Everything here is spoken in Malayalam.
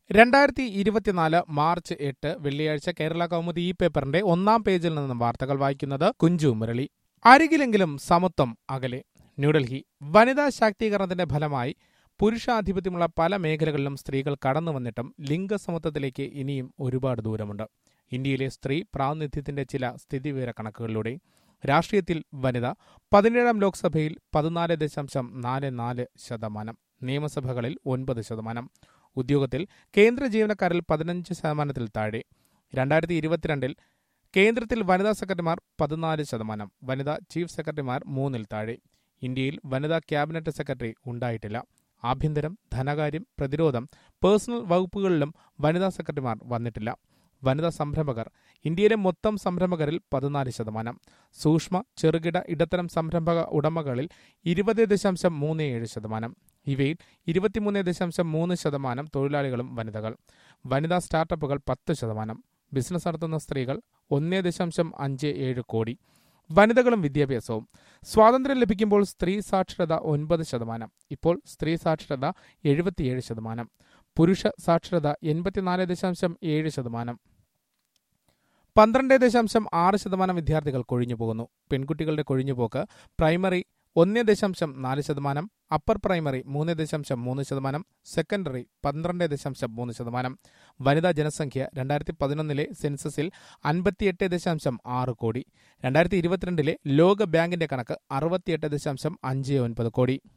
രണ്ടായിരത്തി ഇരുപത്തിനാല് മാർച്ച് എട്ട് വെള്ളിയാഴ്ച കേരള കൗമുദി ഈ പേപ്പറിന്റെ ഒന്നാം പേജിൽ നിന്നും വാർത്തകൾ വായിക്കുന്നത് കുഞ്ചു മുരളി അരികിലെങ്കിലും സമത്വം അകലെ ന്യൂഡൽഹി വനിതാ ശാക്തീകരണത്തിന്റെ ഫലമായി പുരുഷാധിപത്യമുള്ള പല മേഖലകളിലും സ്ത്രീകൾ കടന്നു വന്നിട്ടും ലിംഗസമത്വത്തിലേക്ക് ഇനിയും ഒരുപാട് ദൂരമുണ്ട് ഇന്ത്യയിലെ സ്ത്രീ പ്രാതിനിധ്യത്തിന്റെ ചില സ്ഥിതിവിവര കണക്കുകളിലൂടെ രാഷ്ട്രീയത്തിൽ വനിത പതിനേഴാം ലോക്സഭയിൽ പതിനാല് ദശാംശം നാല് നാല് ശതമാനം നിയമസഭകളിൽ ഒൻപത് ശതമാനം ഉദ്യോഗത്തിൽ കേന്ദ്ര ജീവനക്കാരിൽ പതിനഞ്ച് ശതമാനത്തിൽ താഴെ രണ്ടായിരത്തി ഇരുപത്തിരണ്ടിൽ കേന്ദ്രത്തിൽ വനിതാ സെക്രട്ടറിമാർ പതിനാല് ശതമാനം വനിതാ ചീഫ് സെക്രട്ടറിമാർ മൂന്നിൽ താഴെ ഇന്ത്യയിൽ വനിതാ ക്യാബിനറ്റ് സെക്രട്ടറി ഉണ്ടായിട്ടില്ല ആഭ്യന്തരം ധനകാര്യം പ്രതിരോധം പേഴ്സണൽ വകുപ്പുകളിലും വനിതാ സെക്രട്ടറിമാർ വന്നിട്ടില്ല വനിതാ സംരംഭകർ ഇന്ത്യയിലെ മൊത്തം സംരംഭകരിൽ പതിനാല് ശതമാനം സൂക്ഷ്മ ചെറുകിട ഇടത്തരം സംരംഭക ഉടമകളിൽ ഇരുപത് ദശാംശം മൂന്ന് ഏഴ് ശതമാനം ഇവയിൽ ഇരുപത്തിമൂന്ന് ദശാംശം മൂന്ന് ശതമാനം തൊഴിലാളികളും വനിതകൾ വനിതാ സ്റ്റാർട്ടപ്പുകൾ പത്ത് ശതമാനം ബിസിനസ് നടത്തുന്ന സ്ത്രീകൾ ഒന്ന് ദശാംശം അഞ്ച് ഏഴ് കോടി വനിതകളും വിദ്യാഭ്യാസവും സ്വാതന്ത്ര്യം ലഭിക്കുമ്പോൾ സ്ത്രീ സാക്ഷരത ഒൻപത് ശതമാനം ഇപ്പോൾ സ്ത്രീ സാക്ഷരത എഴുപത്തിയേഴ് ശതമാനം പുരുഷ സാക്ഷരത എൺപത്തിനാല് ദശാംശം ഏഴ് ശതമാനം പന്ത്രണ്ട് ദശാംശം ആറ് ശതമാനം വിദ്യാർത്ഥികൾ കൊഴിഞ്ഞു പോകുന്നു പെൺകുട്ടികളുടെ കൊഴിഞ്ഞുപോക്ക് പ്രൈമറി ഒന്ന് ദശാംശം നാല് ശതമാനം അപ്പർ പ്രൈമറി മൂന്ന് ദശാംശം മൂന്ന് ശതമാനം സെക്കൻഡറി പന്ത്രണ്ട് ദശാംശം മൂന്ന് ശതമാനം വനിതാ ജനസംഖ്യ രണ്ടായിരത്തി പതിനൊന്നിലെ സെൻസസിൽ അൻപത്തിയെട്ട് ദശാംശം ആറ് കോടി രണ്ടായിരത്തി ഇരുപത്തിരണ്ടിലെ ലോക ബാങ്കിന്റെ കണക്ക് അറുപത്തിയെട്ട് ദശാംശം അഞ്ച് ഒൻപത് കോടി